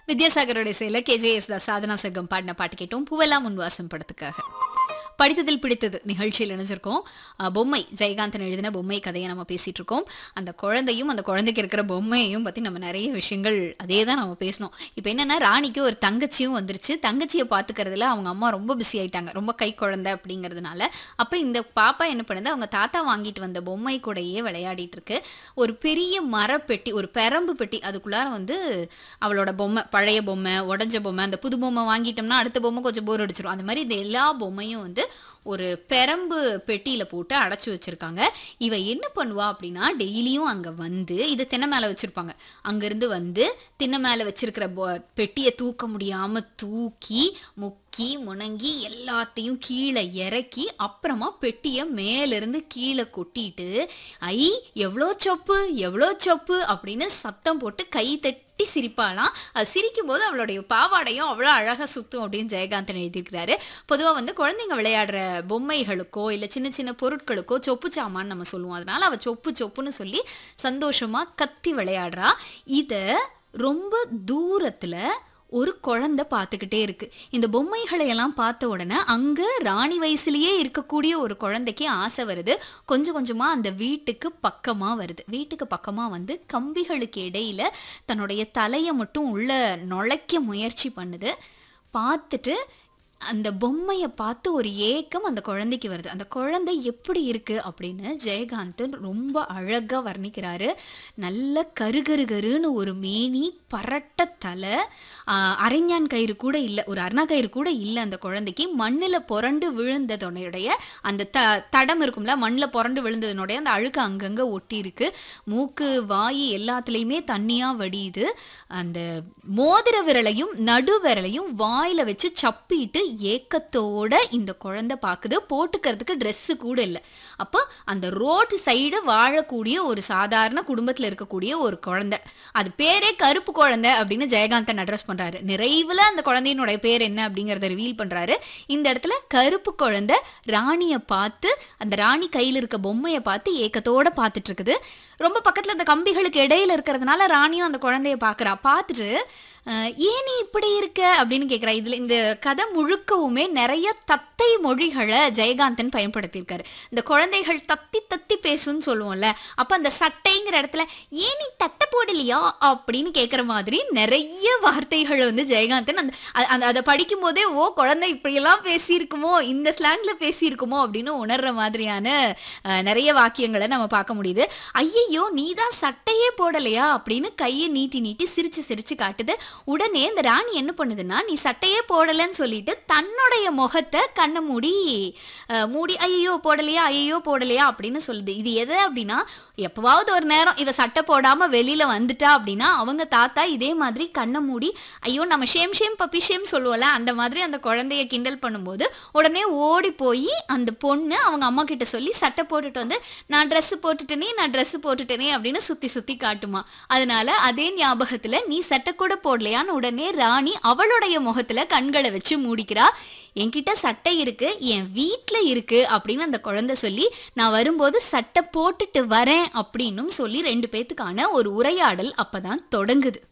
வித்யாசாகரோட இசையில கேஜேஎஸ் தாஸ் சாதனா சர்க்கம் பாடின பாட்டு கேட்டோம் பூவெல்லாம் முன்வாசம் படத்துக்காக படித்ததில் பிடித்தது நிகழ்ச்சியில் இணைஞ்சிருக்கோம் அஹ், பொம்மை ஜெயகாந்தன் எழுதின பொம்மை கதையை நம்ம பேசிட்டு இருக்கோம் அந்த குழந்தையும் அந்த குழந்தைக்கு இருக்கிற பொம்மையையும் பத்தி நம்ம நிறைய விஷயங்கள் அதே தான் நம்ம பேசணும் இப்போ என்னன்னா ராணிக்கு ஒரு தங்கச்சியும் வந்துருச்சு தங்கச்சியை பார்த்துக்கிறதுல அவங்க அம்மா ரொம்ப பிஸி ஆயிட்டாங்க ரொம்ப கை குழந்தை அப்படிங்கிறதுனால அப்போ இந்த பாப்பா என்ன பண்ணுது அவங்க தாத்தா வாங்கிட்டு வந்த பொம்மை கூடயே விளையாடிட்டு இருக்கு ஒரு பெரிய மரப்பெட்டி ஒரு பெரம்பு பெட்டி அதுக்குள்ளார வந்து அவளோட பொம்மை பழைய பொம்மை உடஞ்ச பொம்மை அந்த புது பொம்மை வாங்கிட்டோம்னா அடுத்த பொம்மை கொஞ்சம் போர் அடிச்சிடும் அந்த மாதிரி இந்த எல்லா பொம்மையும் வந்து ஒரு பெரம்பு பெட்டியில போட்டு அடைச்சு வச்சிருக்காங்க இவ என்ன பண்ணுவா அப்படின்னா டெய்லியும் அங்க வந்து இது திண்ணை மேல வச்சிருப்பாங்க அங்கிருந்து வந்து திண்ணை மேல வச்சிருக்கிற பொ- பெட்டியை தூக்க முடியாம தூக்கி முக்கி முணங்கி எல்லாத்தையும் கீழே இறக்கி அப்புறமா பெட்டியை மேலிருந்து கீழே கொட்டிட்டு ஐ எவ்வளோ சொப்பு எவ்வளோ சொப்பு அப்படின்னு சத்தம் போட்டு கை தட்டி சிரிப்பாளாம் அது சிரிக்கும் போது அவளுடைய பாவாடையும் அவ்வளோ அழகாக சுத்தும் அப்படின்னு ஜெயகாந்தன் எழுதியிருக்கிறாரு பொதுவாக வந்து குழந்தைங்க விளையாடுற பொம்மைகளுக்கோ இல்லை சின்ன சின்ன பொருட்களுக்கோ சொப்பு சாமான்னு நம்ம சொல்லுவோம் அதனால அவள் சொப்பு சொப்புன்னு சொல்லி சந்தோஷமா கத்தி விளையாடுறா இதை ரொம்ப தூரத்துல ஒரு குழந்தை பார்த்துக்கிட்டே இருக்கு இந்த பொம்மைகளை எல்லாம் பார்த்த உடனே அங்க ராணி வயசுலயே இருக்கக்கூடிய ஒரு குழந்தைக்கு ஆசை வருது கொஞ்சம் கொஞ்சமா அந்த வீட்டுக்கு பக்கமா வருது வீட்டுக்கு பக்கமா வந்து கம்பிகளுக்கு இடையில தன்னுடைய தலையை மட்டும் உள்ள நுழைக்க முயற்சி பண்ணுது பார்த்துட்டு அந்த பொம்மையை பார்த்து ஒரு ஏக்கம் அந்த குழந்தைக்கு வருது அந்த குழந்தை எப்படி இருக்கு அப்படின்னு ஜெயகாந்தன் ரொம்ப அழகா வர்ணிக்கிறாரு நல்ல கரு கருன்னு ஒரு மேனி பரட்ட தலை ஆஹ், அரைஞான் கயிறு கூட இல்லை ஒரு அருணா கயிறு கூட இல்லை அந்த குழந்தைக்கு மண்ணில் புரண்டு விழுந்ததனுடைய அந்த த தடம் இருக்கும்ல மண்ணில் புரண்டு விழுந்ததனுடைய அந்த அழுக்கு அங்கங்கே ஒட்டி இருக்கு மூக்கு வாய் எல்லாத்துலேயுமே தண்ணியாக வடியுது அந்த மோதிர விரலையும் நடு விரலையும் வாயில வச்சு சப்பிட்டு ஏக்கத்தோட இந்த குழந்தை பார்க்குது போட்டுக்கிறதுக்கு ட்ரெஸ்ஸு கூட இல்லை அப்போ அந்த ரோட்டு சைடு வாழக்கூடிய ஒரு சாதாரண குடும்பத்தில் இருக்கக்கூடிய ஒரு குழந்தை அது பேரே கருப்பு குழந்தை அப்படின்னு ஜெயகாந்தன் அட்ரஸ் பண்றாரு நிறைவுல அந்த குழந்தையினுடைய பேர் என்ன அப்படிங்கறத ரிவீல் பண்றாரு இந்த இடத்துல கருப்பு குழந்தை ராணியை பார்த்து அந்த ராணி கையில் இருக்க பொம்மையை பார்த்து ஏக்கத்தோட பார்த்துட்டு இருக்குது ரொம்ப பக்கத்துல அந்த கம்பிகளுக்கு இடையில இருக்கிறதுனால ராணியும் அந்த குழந்தைய பார்க்கறா பார்த்துட்டு அஹ், ஏன் நீ இப்படி இருக்க அப்படின்னு கேட்குறா இதுல இந்த கதை முழுக்கவுமே நிறைய தத்தை மொழிகளை ஜெயகாந்தன் பயன்படுத்தியிருக்காரு இந்த குழந்தைகள் தத்தி தத்தி பேசுன்னு சொல்லுவோம்ல அப்ப அந்த சட்டைங்கிற இடத்துல ஏன் நீ தட்டை போடலையா அப்படின்னு கேட்குற மாதிரி நிறைய வார்த்தைகள் வந்து ஜெயகாந்தன் அந்த அ- அந்த அதை படிக்கும் போதே ஓ குழந்தை இப்படியெல்லாம் பேசியிருக்குமோ இந்த ஸ்லாங்ல பேசியிருக்குமோ அப்படின்னு உணர்ற மாதிரியான அஹ், நிறைய வாக்கியங்களை நம்ம பார்க்க முடியுது ஐயையோ நீ தான் சட்டையே போடலையா அப்படின்னு கையை நீட்டி நீட்டி சிரிச்சு சிரிச்சு காட்டுது உடனே இந்த ராணி என்ன பண்ணுதுன்னா நீ சட்டையே போடலைன்னு சொல்லிட்டு தன்னுடைய முகத்தை கண்ணை மூடி அஹ், மூடி ஐயோ போடலையா ஐயோ போடலையா அப்படின்னு சொல்லுது இது எது அப்படின்னா எப்பவாவது ஒரு நேரம் இவ சட்டை போடாம வெளியில வந்துட்டா அப்படின்னா அவங்க தாத்தா இதே மாதிரி கண்ணை மூடி ஐயோ நம்ம ஷேம் ஷேம் பப்பி ஷேம் சொல்லுவோம்ல அந்த மாதிரி அந்த குழந்தைய கிண்டல் பண்ணும்போது உடனே ஓடி போய் அந்த பொண்ணு அவங்க அம்மா கிட்ட சொல்லி சட்டை போட்டுட்டு வந்து நான் Dress போட்டுட்டேனே நான் Dress போட்டுட்டேனே அப்படின்னு சுத்தி சுத்தி காட்டுமா அதனால அதே ஞாபகத்துல நீ சட்டை கூட போடலையான்னு உடனே ராணி அவளுடைய முகத்துல கண்களை வச்சு மூடிக்கிறா என்கிட்ட சட்டை இருக்கு என் வீட்ல இருக்கு அப்படின்னு அந்த குழந்தை சொல்லி நான் வரும்போது சட்டை போட்டுட்டு வரேன் அப்படின்னும் சொல்லி ரெண்டு பேத்துக்கான ஒரு உரையாடல் அப்பதான் தொடங்குது